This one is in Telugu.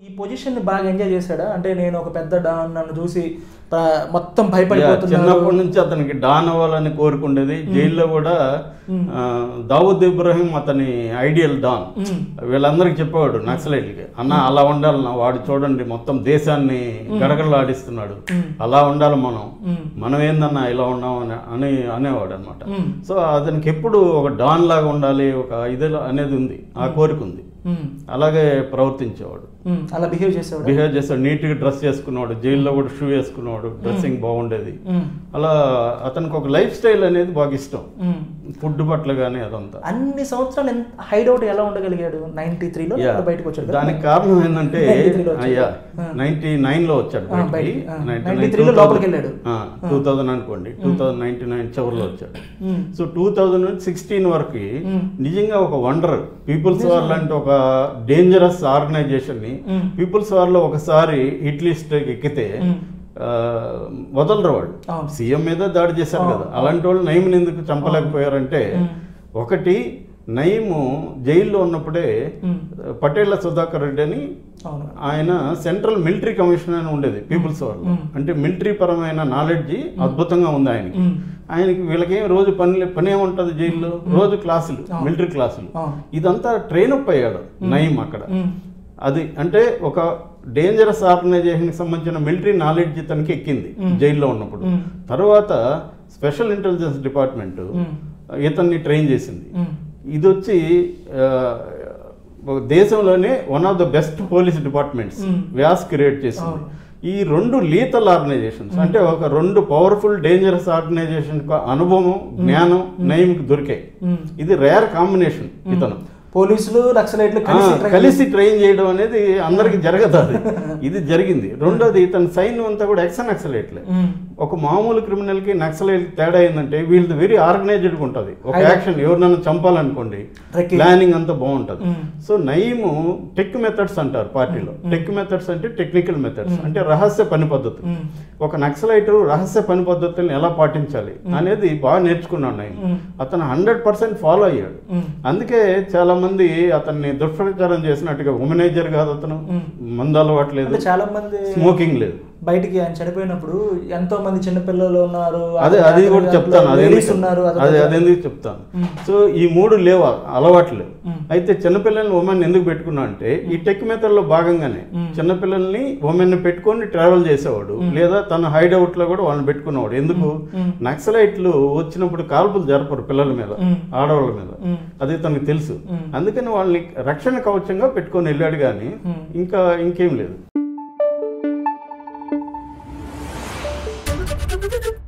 ఈ పొజిషన్ ని బాగా ఎంజాయ్ చేశాడా అంటే నేను ఒక పెద్ద డాన్ నన్ను చూసి ప్ర- మొత్తం యా, భయపడిపోతున్నాడు చిన్నప్పటి నుంచి అతనికి డాన్ అవ్వాలని కోరుకుండేది జైల్లో కూడా ఆ, దావూద్ ఇబ్రహీం అతని ఐడియల్ డాన్ వీళ్ళందరికీ చెప్పేవాడు నక్సలైట్లకి అన్న అలా ఉండాలన్న వాడు చూడండి మొత్తం దేశాన్ని గడగడలాడిస్తున్నాడు అలా ఉండాలి మనం మనం ఏందన్నా ఇలా ఉన్నాం అని అని అనేవాడు అనమాట సో అతనికి ఎప్పుడు ఒక డాన్ లాగా ఉండాలి ఒక ఇది అనేది ఉంది ఆ కోరిక ఉంది ఉమ్, అలాగే ప్రవర్తించేవాడు ఉమ్, అలా బిహేవ్ చేసేవాడు బిహేవ్ చేస్తాడు నీట్గా డ్రెస్ చేసుకున్నాడు జైల్లో కూడా షూ వేసుకున్నాడు డ్రెస్సింగ్ బాగుండేది ఉమ్, అలా అతనికి ఒక లైఫ్ స్టైల్ అనేది బాగా ఇష్టం ఉమ్. ఫుడ్ పట్ల కానీ అదంతా అన్ని సంవత్సరాలు హైడ్ అవుట్ ఎలా ఉండగలిగాడు నైన్టీ త్రీలో యా. బయటకు వచ్చాడు కదా? దానికి కారణం ఏంటంటే 93 లో వచ్చాడు. అయ్యా ఆ. నైన్టీ నైన్ లో వచ్చాడు ఆ, బయటికి బయటికి. ఆ, 93 లో లోపలికి వెళ్ళాడు. టూ థౌజండ్ అనుకోండి టూ థౌజండ్ నైన్టీ నైన్ చివరిలో వచ్చాడు um, so two thousand sixteen వరకు మ్మ్. నిజంగా ఒక వండర్ పీపుల్స్ వార్ లాంటి ఒక డేంజరస్ ఆర్గనైజేషన్ ని మ్మ్. పీపుల్స్ వార్ లో ఒకసారి హిట్ లిస్ట్ ఎక్కితే మ్మ్. ఆ, వదలరు వాళ్ళు అవును. సీఎం మీద దాడి చేశారు అవును, కదా అలాంటి వాళ్ళు నయీంని ఎందుకు చంపలేకపోయారంటే ఒకటి నయీము జైల్లో ఉన్నప్పుడే మ్మ్. పటేళ్ల సుధాకర్ రెడ్డి అని అవును ఆయన సెంట్రల్ మిలిటరీ కమిషన్ అని ఉండేది పీపుల్స్ వార్ మ్మ్. అంటే మిలిటరీ పరమైన నాలెడ్జ్ అద్భుతంగా ఉంది ఆయనకి మ్మ్. ఆయనకి వీళ్ళకేం రోజు పని పని ఏముంటుంది జైల్లో రోజు క్లాసులు అవును. మిలిటరీ క్లాసులు అవును. ఇదంతా ట్రైన్ అప్ అయ్యాడు నయీం అక్కడ ఉమ్, అది అంటే ఒక డేంజరస్ ఆర్గనైజేషన్కి సంబంధించిన మిలిటరీ నాలెడ్జ్ ఇతనికి ఎక్కింది మ్మ్. జైల్లో ఉన్నప్పుడు మ్మ్. తర్వాత స్పెషల్ ఇంటెలిజెన్స్ డిపార్ట్మెంట్ మ్మ్. ఇతన్ని ట్రైన్ చేసింది ఉమ్, ఇది వచ్చి ఆ, ఒక దేశంలోనే one of the best police departments hmm. Vyas create చేసింది అవును. ఈ రెండు లీతల్ ఆర్గనైజేషన్స్ అంటే ఒక రెండు పవర్ఫుల్ డేంజరస్ ఆర్గనైజేషన్ అనుభవం జ్ఞానం నయంకి దొరికాయి ఉమ్. ఇది రేర్ కాంబినేషన్ ఇతను పోలీసులు నక్సలైట్లు ఆ, కలిసి ట్రై- కలిసి ట్రైన్ చేయడం అనేది అందరికి జరగదు అది ఇది జరిగింది రెండోది ఇతని సైన్యం అంతా కూడా ఎక్స్ నక్సలైట్లే ఉమ్, ఒక మామూలు క్రిమినల్ కి నక్సలైట్ తేడా ఏంటంటే వీళ్ళది వెరీ ఆర్గనైజ్డ్ ఉంటుంది ఒక Idea. యాక్షన్ ఎవరినైనా చంపాలనుకోండి Recce. ప్లానింగ్ అంతా బాగుంటది hmm. So Nayeem tech methods అంటారు పార్టీలో టెక్ మెథడ్స్ అంటే టెక్నికల్ మెథడ్స్ అంటే రహస్య పని పద్ధతి ఉమ్, ఒక నక్సలైట్ రహస్య పని పద్ధతుల్ని ఎలా పాటించాలి అనేది బాగా నేర్చుకున్నాడు నయీం మ్మ్. అతను హండ్రెడ్ పర్సెంట్ ఫాలో అయ్యాడు ఉమ్, అందుకే చాలా మంది అతన్ని దుష్ప్రచారం చేసినట్టుగా ఉమనైజర్ కాదు అతను మ్మ్. మందు అలవాట్లేదు అంటే చాలా మంది స్మోకింగ్ లేదు బయటికి ఆయన చనిపోయినప్పుడు ఎంతో మంది చిన్నపిల్లలు ఉన్నారు అదే అది కూడా చెప్తాను అదే లేడీస్ ఉన్నారు అదొక- అదే అదెందుకు చెప్తాను మ్మ్. సో ఈ మూడు లేవు అలవాట్లు మ్మ్. అయితే చిన్నపిల్లల్ని ఉమెన్ ఎందుకు పెట్టుకున్నా అంటే ఈ టెక్ మెథడ్ లో భాగంగానే మ్మ్. చిన్నపిల్లల్ని ఉమెన్ పెట్టుకొని ట్రావెల్ చేసేవాడు లేదా తన హైడ్ అవుట్ లో కూడా వాళ్ళని పెట్టుకునేవాడు ఎందుకు మ్మ్. నక్సలైట్లు వచ్చినప్పుడు కాల్పులు జరపరు పిల్లల మీద మ్మ్. ఆడవాళ్ళ మీద మ్మ్. అది తనకు తెలుసు మ్మ్. అందుకని వాళ్ళని రక్షణ కవచంగా పెట్టుకొని వెళ్ళాడు కానీ మ్మ్. ఇంకా ఇంకేం లేదు Thank you.